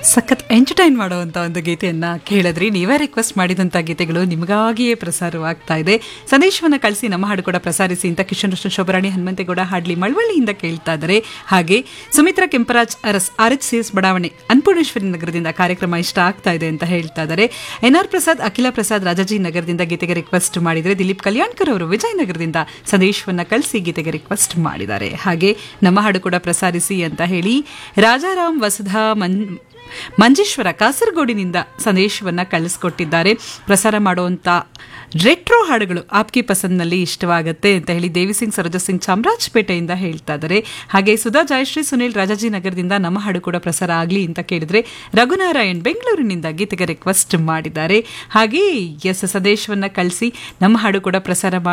ಸಖತ್ ಎಂಟರ್ಟೈನ್ ಮಾಡುವಂಥ ಒಂದು ಗೀತೆಯನ್ನ ಕೇಳಿದ್ರಿ ನೀವೇ ರಿಕ್ವೆಸ್ಟ್ ಮಾಡಿದಂಥ ಗೀತೆಗಳು ನಿಮಗಾಗಿಯೇ ಪ್ರಸಾರವಾಗ್ತಾ ಇದೆ ಸಂದೇಶವನ್ನು ಕಳಿಸಿ ನಮ್ಮ ಹಾಡು ಕೂಡ ಪ್ರಸಾರಿಸಿ ಅಂತ ಕಿಶನ್ ಕೃಷ್ಣ ಶೋಭರಾಣಿ ಹನುಮಂತೇಗೌಡ ಹಾಡ್ಲಿ ಮಳವಳ್ಳಿಯಿಂದ ಕೇಳ್ತಾ ಇದ್ದಾರೆ ಹಾಗೆ Sumithra Kemparaj Aras R H C S ಬಡಾವಣೆ ಅನ್ನಪೂರ್ಣೇಶ್ವರಿ ನಗರದಿಂದ ಕಾರ್ಯಕ್ರಮ ಇಷ್ಟ ಆಗ್ತಾ ಇದೆ ಅಂತ ಹೇಳ್ತಾ ಇದ್ದಾರೆ ಎನ್ ಆರ್ ಪ್ರಸಾದ್ ಅಖಿಲ ಪ್ರಸಾದ್ ರಾಜಾಜಿ ನಗರದಿಂದ ಗೀತೆಗೆ ರಿಕ್ವೆಸ್ಟ್ ಮಾಡಿದರೆ ದಿಲೀಪ್ ಕಲ್ಯಾಣ್ಕರ್ ಅವರು ವಿಜಯನಗರದಿಂದ ಸಂದೇಶವನ್ನ ಕಳಿಸಿ ಗೀತೆಗೆ ರಿಕ್ವೆಸ್ಟ್ ಮಾಡಿದ್ದಾರೆ ಹಾಗೆ ನಮ್ಮ ಹಾಡು ಕೂಡ ಪ್ರಸಾರಿಸಿ ಅಂತ ಹೇಳಿ ರಾಜಾರಾಮ್ ವಸುಧಾ ಮನ್ ಮಂಜೇಶ್ವರ ಕಾಸರಗೋಡಿನಿಂದ ಸಂದೇಶವನ್ನ ಕಳಿಸ್ಕೊಟ್ಟಿದ್ದಾರೆ ಪ್ರಸಾರ ಮಾಡುವಂತ ರೆಟ್ರೋ ಹಾಡುಗಳು ಆಪ್ಕಿ ಪಸಂದ್ನಲ್ಲಿ ಇಷ್ಟವಾಗುತ್ತೆ ಅಂತ ಹೇಳಿ ದೇವಿ ಸಿಂಗ್ ಸರೋಜ ಸಿಂಗ್ ಚಾಮರಾಜಪೇಟೆಯಿಂದ ಹೇಳ್ತಾ ಇದ್ದಾರೆ ಹಾಗೆ ಸುಧಾ ಜಯಶ್ರೀ ಸುನಿಲ್ ರಾಜಾಜಿ ನಗರದಿಂದ ನಮ್ಮ ಹಾಡು ಕೂಡ ಪ್ರಸಾರ ಆಗಲಿ ಅಂತ ಕೇಳಿದ್ರೆ ರಘುನಾರಾಯಣ್ ಬೆಂಗಳೂರಿನಿಂದ ಗೀತೆಗೆ ರಿಕ್ವೆಸ್ಟ್ ಮಾಡಿದ್ದಾರೆ ಹಾಗೆ ಎಸ್ ಸಂದೇಶವನ್ನ ಕಳಿಸಿ ನಮ್ಮ ಹಾಡು ಕೂಡ ಪ್ರಸಾರ